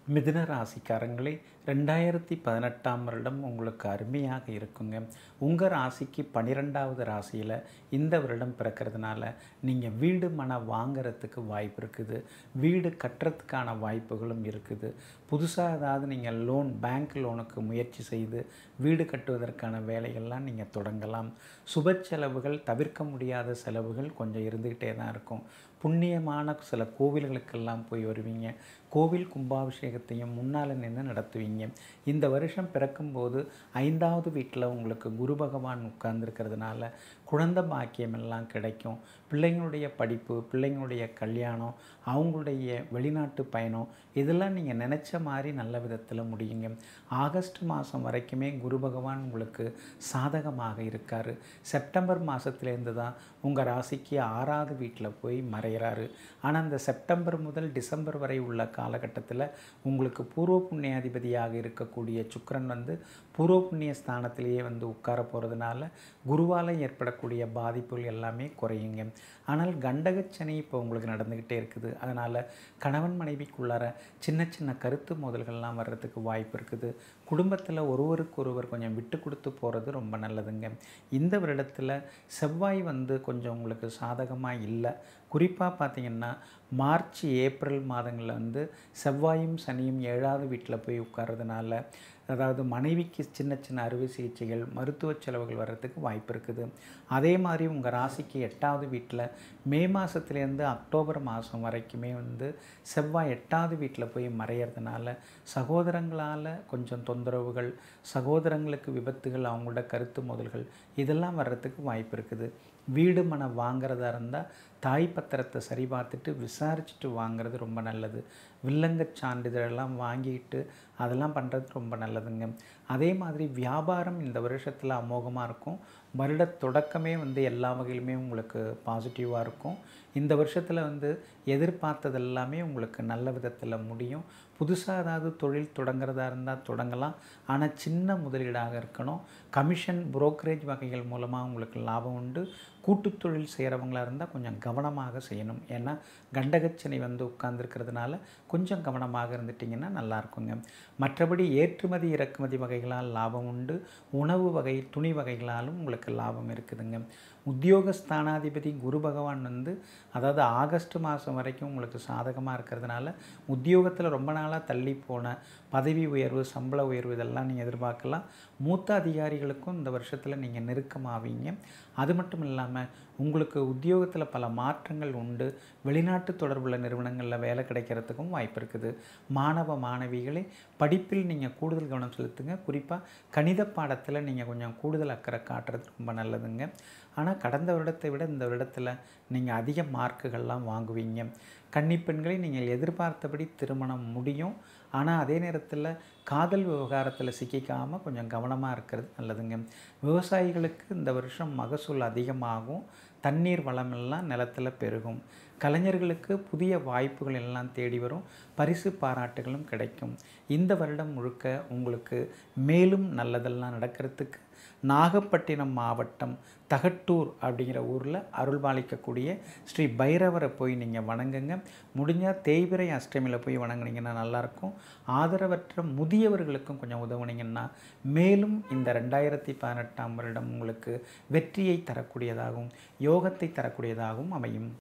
மிதுன ராசிக்காரங்களே ரெண்டாயிரத்தி பதினெட்டாம் வருடம் உங்களுக்கு அருமையாக இருக்குங்க உங்கள் ராசிக்கு பன்னிரெண்டாவது ராசியில் இந்த வருடம் பிறக்கிறதுனால நீங்கள் வீடு மன வாங்குறதுக்கு வாய்ப்பு இருக்குது வீடு கட்டுறதுக்கான வாய்ப்புகளும் இருக்குது புதுசாக ஏதாவது நீங்கள் லோன் பேங்க் லோனுக்கு முயற்சி செய்து வீடு கட்டுவதற்கான வேலைகள்லாம் நீங்கள் தொடங்கலாம் சுப செலவுகள் தவிர்க்க முடியாத செலவுகள் கொஞ்சம் இருந்துக்கிட்டே தான் இருக்கும் புண்ணியமான சில கோவில்களுக்கெல்லாம் போய் வருவீங்க கோவில் கும்பாபிஷேகத்தையும் முன்னால் நின்று நடத்துவீங்க இந்த வருஷம் பிறக்கும்போது ஐந்தாவது வீட்டில் உங்களுக்கு குரு பகவான் உட்கார்ந்துருக்கிறதுனால குழந்த பாக்கியம் எல்லாம் கிடைக்கும் பிள்ளைங்களுடைய படிப்பு பிள்ளைங்களுடைய கல்யாணம் அவங்களுடைய வெளிநாட்டு பயணம் இதெல்லாம் நீங்கள் நினச்ச மாதிரி நல்ல விதத்தில் முடியுங்க ஆகஸ்ட் மாதம் வரைக்குமே குரு பகவான் உங்களுக்கு சாதகமாக இருக்கார் செப்டம்பர் மாதத்துலேருந்து தான் உங்கள் ராசிக்கு ஆறாவது வீட்டில் போய் மறைகிறாரு ஆனால் அந்த செப்டம்பர் முதல் டிசம்பர் வரை உள்ள காலகட்டத்தில் உங்களுக்கு பூர்வ புண்ணியாதிபதியாக இருக்கக்கூடிய சுக்கரன் வந்து பூர்வ புண்ணிய ஸ்தானத்திலேயே வந்து உட்கார போகிறதுனால குருவால் ஏற்படக்கூடிய பாதிப்புகள் எல்லாமே குறையுங்க ஆனால் கண்டகச்சனி இப்போ உங்களுக்கு நடந்துக்கிட்டே இருக்குது அதனால் கணவன் மனைவிக்குள்ளார சின்ன சின்ன கருத்து மோதல்கள்லாம் வர்றதுக்கு வாய்ப்பு இருக்குது குடும்பத்தில் ஒருவருக்கு ஒருவர் கொஞ்சம் விட்டு கொடுத்து போகிறது ரொம்ப நல்லதுங்க இந்த வருடத்தில் செவ்வாய் வந்து கொஞ்சம் உங்களுக்கு சாதகமாக இல்லை குறிப்பாக பார்த்தீங்கன்னா மார்ச் ஏப்ரல் மாதங்களில் வந்து செவ்வாயும் சனியும் ஏழாவது வீட்டில் போய் உட்கார்றதுனால அதாவது மனைவிக்கு சின்ன சின்ன அறுவை சிகிச்சைகள் மருத்துவ செலவுகள் வர்றதுக்கு வாய்ப்பு இருக்குது அதே மாதிரி உங்கள் ராசிக்கு எட்டாவது வீட்டில் மே மாதத்துலேருந்து அக்டோபர் மாதம் வரைக்குமே வந்து செவ்வாய் எட்டாவது வீட்டில் போய் மறையிறதுனால சகோதரங்களால் கொஞ்சம் தொந்தரவுகள் சகோதரங்களுக்கு விபத்துகள் அவங்களோட கருத்து மோதல்கள் இதெல்லாம் வர்றதுக்கு வாய்ப்பு இருக்குது வீடு மனை வாங்குறதா இருந்தால் தாய் பத்திரத்தை சரி பார்த்துட்டு விசாரிச்சுட்டு வாங்குறது ரொம்ப நல்லது வில்லங்கச் சான்றிதழெல்லாம் வாங்கிட்டு அதெல்லாம் பண்ணுறது ரொம்ப நல்லதுங்க அதே மாதிரி வியாபாரம் இந்த வருஷத்தில் அமோகமாக இருக்கும் வருட தொடக்கமே வந்து எல்லா வகையிலுமே உங்களுக்கு பாசிட்டிவாக இருக்கும் இந்த வருஷத்தில் வந்து எதிர்பார்த்தது எல்லாமே உங்களுக்கு நல்ல விதத்தில் முடியும் புதுசாக ஏதாவது தொழில் தொடங்குறதா இருந்தால் தொடங்கலாம் ஆனால் சின்ன முதலீடாக இருக்கணும் கமிஷன் புரோக்கரேஜ் வகைகள் மூலமாக உங்களுக்கு லாபம் உண்டு கூட்டுத் தொழில் செய்கிறவங்களா இருந்தால் கொஞ்சம் கவனமாக செய்யணும் ஏன்னா கண்டகச்சனை வந்து உட்கார்ந்துருக்கிறதுனால கொஞ்சம் கவனமாக இருந்துட்டிங்கன்னா நல்லா இருக்குங்க மற்றபடி ஏற்றுமதி இறக்குமதி வகைகளால் லாபம் உண்டு உணவு வகை துணி வகைகளாலும் உங்களுக்கு லாபம் இருக்குதுங்க உத்தியோகஸ்தானாதிபதி குரு பகவான் வந்து அதாவது ஆகஸ்ட் மாதம் வரைக்கும் உங்களுக்கு சாதகமாக இருக்கிறதுனால உத்தியோகத்தில் ரொம்ப நாளாக தள்ளி போன பதவி உயர்வு சம்பள உயர்வு இதெல்லாம் நீங்கள் எதிர்பார்க்கலாம் மூத்த அதிகாரிகளுக்கும் இந்த வருஷத்தில் நீங்கள் நெருக்கமாவீங்க அது மட்டும் இல்லாமல் உங்களுக்கு உத்தியோகத்தில் பல மாற்றங்கள் உண்டு வெளிநாட்டு தொடர்புள்ள நிறுவனங்களில் வேலை கிடைக்கிறதுக்கும் வாய்ப்பு இருக்குது மாணவ மாணவிகளே படிப்பில் நீங்கள் கூடுதல் கவனம் செலுத்துங்க குறிப்பாக கணித பாடத்தில் நீங்கள் கொஞ்சம் கூடுதல் அக்கறை காட்டுறது ரொம்ப நல்லதுங்க ஆனால் கடந்த வருடத்தை விட இந்த வருடத்தில் நீங்கள் அதிக மார்க்குகள்லாம் வாங்குவீங்க கன்னிப்பெண்களை நீங்கள் எதிர்பார்த்தபடி திருமணம் முடியும் ஆனால் அதே நேரத்தில் காதல் விவகாரத்தில் சிக்கிக்காமல் கொஞ்சம் கவனமாக இருக்கிறது நல்லதுங்க விவசாயிகளுக்கு இந்த வருஷம் மகசூல் அதிகமாகும் தண்ணீர் வளமெல்லாம் நிலத்தில் பெருகும் கலைஞர்களுக்கு புதிய வாய்ப்புகள் எல்லாம் தேடி வரும் பரிசு பாராட்டுகளும் கிடைக்கும் இந்த வருடம் முழுக்க உங்களுக்கு மேலும் நல்லதெல்லாம் நடக்கிறதுக்கு நாகப்பட்டினம் மாவட்டம் தகட்டூர் அப்படிங்கிற ஊரில் அருள்பாலிக்கக்கூடிய ஸ்ரீ பைரவரை போய் நீங்கள் வணங்குங்க முடிஞ்சால் தேய்பிரை அஷ்டமியில் போய் வணங்குனீங்கன்னா நல்லாயிருக்கும் ஆதரவற்ற முதியவர்களுக்கும் கொஞ்சம் உதவுனீங்கன்னா மேலும் இந்த ரெண்டாயிரத்தி பதினெட்டாம் வருடம் உங்களுக்கு வெற்றியை தரக்கூடியதாகவும் யோகத்தை தரக்கூடியதாகவும் அமையும்